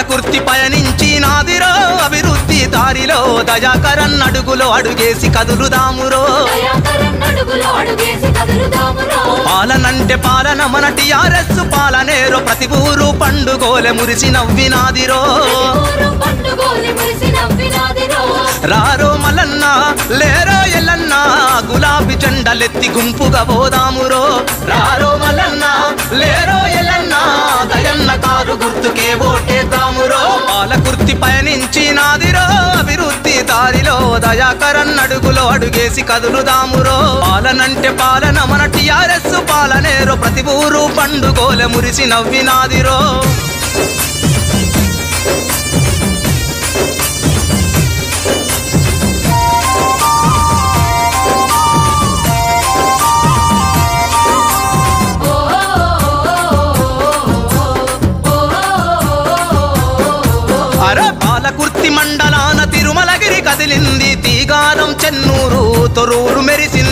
పాలకుర్తి పయనించి నాదిరో అభివృద్ధి దారిలో దయాకరన్ అడుగులో అడుగేసి కదులుదామురో దయాకరన్ అడుగులో అడుగేసి కదులుదామురో పాలనంటే పాలన మన టిఆర్ఎస్ పాలనేరో ప్రతి ఊరు పండుగోలె మురిసి నవ్వినాదిరో ఊరు పండుగోలి మురిసి నవ్వినాదిరో రారో మలన్న లేరో ఎల్లన్న గులాబీ జెండలెత్తి గుంపుగా పోదామురో రారో మలన్న లేరో ఎల్లన్న దయన్న కారు గుర్తుకే ఓటేద్దామురో పాలకుర్తి పయనించి నాదిరో అభివృద్ధి దారిలో దయాకరన్ అడుగులో అడుగేసి కదులుదామురో పాలనంటే పాలన మన టిఆర్ఎస్ పాలనేరో ప్రతి ఊరు పండుగోలె మురిసి నవ్వినాదిరో ఓ అరే పాలకుర్తి మండలాన తిరుమలగిరి కదిలింది తీగారం చెన్నూరు తొరూరు మెరిసింది